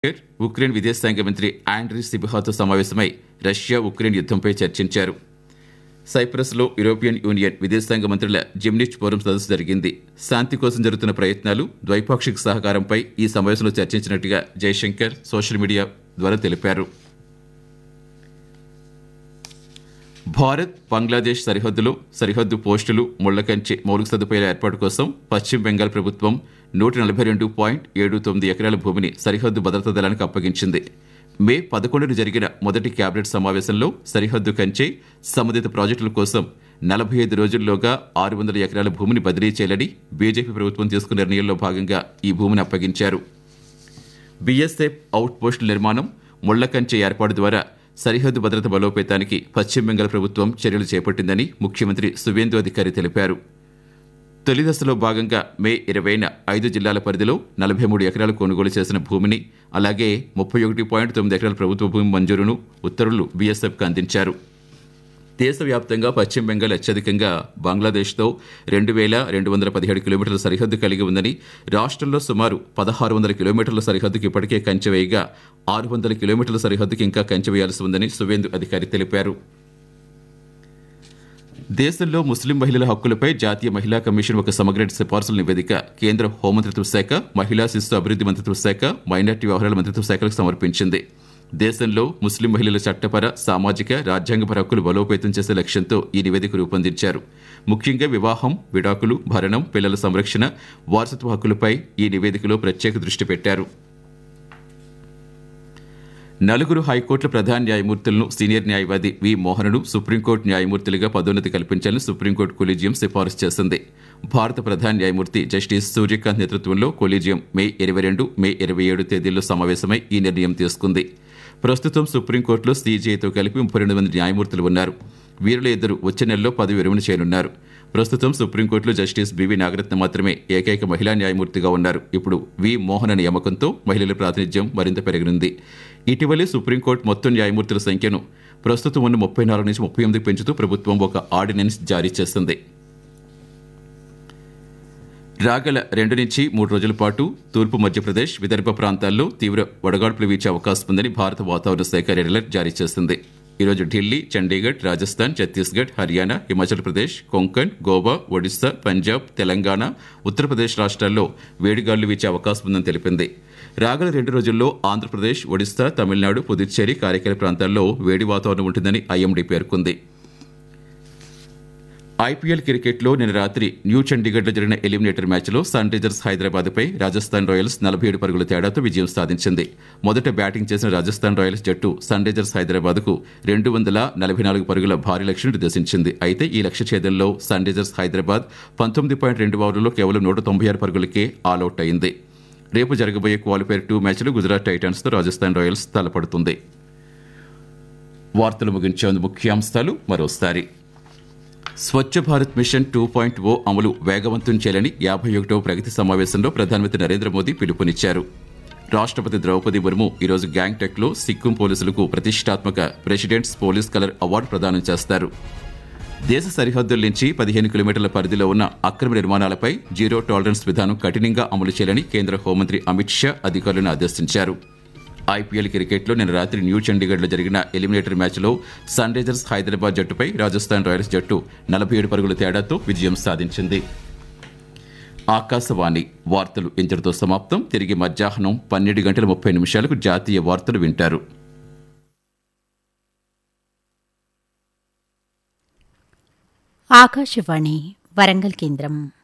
Ukraine విదేశాంగ మంత్రి Andrei సిబిహాతో సమావేశమై రష్యా ఉక్రెయిన్ యుద్ధంపై చర్చించారు సైప్రస్లో యూరోపియన్ యూనియన్ విదేశాంగ మంత్రుల జిమ్నిచ్ ఫోరం సదస్సు జరిగింది శాంతి కోసం జరుగుతున్న ప్రయత్నాలు ద్వైపాక్షిక సహకారంపై ఈ సమావేశంలో చర్చించినట్టుగా జైశంకర్ సోషల్ మీడియా ద్వారా తెలిపారు భారత్ బంగ్లాదేశ్ సరిహద్దులో సరిహద్దు పోస్టులు ముళ్లకంచె మౌలిక సదుపాయాల ఏర్పాటు కోసం పశ్చిమ బెంగాల్ ప్రభుత్వం నూట నలభై రెండు పాయింట్ ఏడు తొమ్మిది ఎకరాల భూమిని సరిహద్దు భద్రతా దళానికి అప్పగించింది మే పదకొండున జరిగిన మొదటి కేబినెట్ సమావేశంలో సరిహద్దు కంచె సంబంధిత ప్రాజెక్టుల కోసం నలభై ఐదు రోజుల్లోగా ఆరు వందల ఎకరాల భూమిని బదిలీ చేయాలని బీజేపీ ప్రభుత్వం తీసుకున్న నిర్ణయంలో భాగంగా ఈ భూమిని అప్పగించారు బీఎస్ఎఫ్ అవుట్ పోస్టుల నిర్మాణం ముళ్లకంచె ఏర్పాటు ద్వారా సరిహద్దు భద్రత బలోపేతానికి పశ్చిమ బెంగాల్ ప్రభుత్వం చర్యలు చేపట్టిందని ముఖ్యమంత్రి సువేందు అధికారి తెలిపారు తొలి దశలో భాగంగా మే ఇరవైన ఐదు జిల్లాల పరిధిలో నలభై మూడు ఎకరాలు కొనుగోలు చేసిన భూమిని అలాగే ముప్పై ఒకటి పాయింట్ తొమ్మిది ఎకరాల ప్రభుత్వ భూమి మంజూరును ఉత్తర్వులు బీఎస్ఎఫ్కు అందించారు దేశవ్యాప్తంగా పశ్చిమ బెంగాల్ అత్యధికంగా బంగ్లాదేశ్తో రెండు వేల రెండు వందల పదిహేడు కిలోమీటర్ల సరిహద్దు కలిగి ఉందని రాష్ట్రంలో సుమారు పదహారు వందల కిలోమీటర్ల సరిహద్దుకు ఇప్పటికే కంచె వేయగా ఆరు వందల కిలోమీటర్ల సరిహద్దుకి ఇంకా కంచె వేయాల్సి ఉందని సువేందు అధికారి తెలిపారు దేశంలో ముస్లిం మహిళల హక్కులపై జాతీయ మహిళా కమిషన్ ఒక సమగ్ర సిఫార్సుల నివేదిక కేంద్ర హోంమంత్రిత్వ శాఖ మహిళా శిశు అభివృద్ధి మంత్రిత్వ శాఖ మైనార్టీ వ్యవహారాల మంత్రిత్వ శాఖలకు సమర్పించింది దేశంలో ముస్లిం మహిళల చట్టపర సామాజిక రాజ్యాంగపర హక్కులు బలోపేతం చేసే లక్ష్యంతో ఈ నివేదిక రూపొందించారు ముఖ్యంగా వివాహం విడాకులు భరణం పిల్లల సంరక్షణ వారసత్వ హక్కులపై ఈ నివేదికలో ప్రత్యేక దృష్టి పెట్టారు నలుగురు హైకోర్టుల ప్రధాన న్యాయమూర్తులను సీనియర్ న్యాయవాది వి మోహన్ను సుప్రీంకోర్టు న్యాయమూర్తులుగా పదోన్నతి కల్పించాలని సుప్రీంకోర్టు కొలీజియం సిఫారసు చేసింది భారత ప్రధాన న్యాయమూర్తి జస్టిస్ సూర్యకాంత్ నేతృత్వంలో కొలీజియం మే ఇరవై రెండు మే ఇరవై ఏడు తేదీల్లో సమావేశమై ఈ నిర్ణయం తీసుకుంది ప్రస్తుతం సుప్రీంకోర్టులో సీజేతో కలిపి ముప్పై రెండు మంది న్యాయమూర్తులు ఉన్నారు వీరిలో ఇద్దరు వచ్చే నెలలో పదవి విరమణ చేయనున్నారు ప్రస్తుతం సుప్రీంకోర్టులో జస్టిస్ బివి నాగరత్న మాత్రమే ఏకైక మహిళా న్యాయమూర్తిగా ఉన్నారు ఇప్పుడు వి మోహన్ నియామకంతో మహిళల ప్రాతినిధ్యం మరింత పెరగనుంది ఇటీవలే సుప్రీంకోర్టు మొత్తం న్యాయమూర్తుల సంఖ్యను ప్రస్తుతం ఉన్న ముప్పై నాలుగు నుంచి ముప్పై ఎనిమిది పెంచుతూ ప్రభుత్వం ఒక ఆర్డినెన్స్ జారీ చేసింది రాగల రెండు నుంచి మూడు రోజుల పాటు తూర్పు మధ్యప్రదేశ్ విదర్భ ప్రాంతాల్లో తీవ్ర వడగాడ్పులు వీచే అవకాశం ఉందని భారత వాతావరణ శాఖ రెడ్ అలర్ట్ జారీ చేసింది ఈరోజు ఢిల్లీ చండీగఢ్ రాజస్థాన్ ఛత్తీస్గఢ్ హర్యానా హిమాచల్ ప్రదేశ్ కొంకణ్ గోవా ఒడిశా పంజాబ్ తెలంగాణ ఉత్తరప్రదేశ్ రాష్ట్రాల్లో వేడిగాళ్లు వీచే అవకాశం ఉందని తెలిపింది రాగల రెండు రోజుల్లో ఆంధ్రప్రదేశ్ ఒడిశా తమిళనాడు పుదుచ్చేరి కారైకాల ప్రాంతాల్లో వేడి వాతావరణం ఉంటుందని ఐఎండీ పేర్కొంది ఐపీఎల్ క్రికెట్లో నిన్న రాత్రి న్యూ చండీగఢ్లో జరిగిన ఎలిమినేటర్ మ్యాచ్లో సన్ రైజర్స్ హైదరాబాద్పై రాజస్థాన్ రాయల్స్ నలభై ఏడు పరుగుల తేడాతో విజయం సాధించింది మొదట బ్యాటింగ్ చేసిన రాజస్థాన్ రాయల్స్ జట్టు సన్ రైజర్స్ హైదరాబాద్కు రెండు వందల నలభై నాలుగు పరుగుల భారీ లక్ష్యం నిర్దేశించింది అయితే ఈ లక్ష్య ఛేదంలో సన్ రైజర్స్ హైదరాబాద్ పంతొమ్మిది పాయింట్ రెండు ఓవర్లలో కేవలం నూట తొంభై ఆరు పరుగులకే ఆల్అవుట్ అయింది రేపు జరగబోయే క్వాలిఫైర్ టూ మ్యాచ్లు గుజరాత్ టైటాన్స్తో రాజస్థాన్ రాయల్స్ తలపడుతుంది వార్తలు ముగించేందుకు ముఖ్యాంశాలు మరోసారి Swachh Bharat mission two point O అమలు వేగవంతం చేయాలని యాభై ఒకటవ ప్రగతి సమావేశంలో ప్రధానమంత్రి నరేంద్ర మోదీ పిలుపునిచ్చారు రాష్ట్రపతి ద్రౌపది ముర్ము ఈరోజు గ్యాంగ్టెక్లో సిక్కిం పోలీసులకు ప్రతిష్టాత్మక ప్రెసిడెంట్స్ పోలీస్ కలర్ అవార్డు ప్రదానం చేస్తారు దేశ సరిహద్దుల నుంచి పదిహేను కిలోమీటర్ల పరిధిలో ఉన్న అక్రమ నిర్మాణాలపై జీరో టాలరెన్స్ విధానం కఠినంగా అమలు చేయాలని కేంద్ర హోంమంత్రి అమిత్ షా అధికారులను ఆదేశించారు ఐపీఎల్ క్రికెట్లో నిన్న రాత్రి న్యూ చండీగఢ్లో జరిగిన ఎలిమినేటర్ మ్యాచ్లో సన్ రైజర్స్ హైదరాబాద్ జట్టుపై రాజస్థాన్ రాయల్స్ జట్టు నలభై ఏడు పరుగుల తేడాతో విజయం సాధించింది ఆకాశవాణి వార్తలు ఇంతటితో సమాప్తం తిరిగి మధ్యాహ్నం పన్నెండు గంటల ముప్పై నిమిషాలకు జాతీయ వార్తలు వింటారు ఆకాశవాణి వరంగల్ కేంద్రం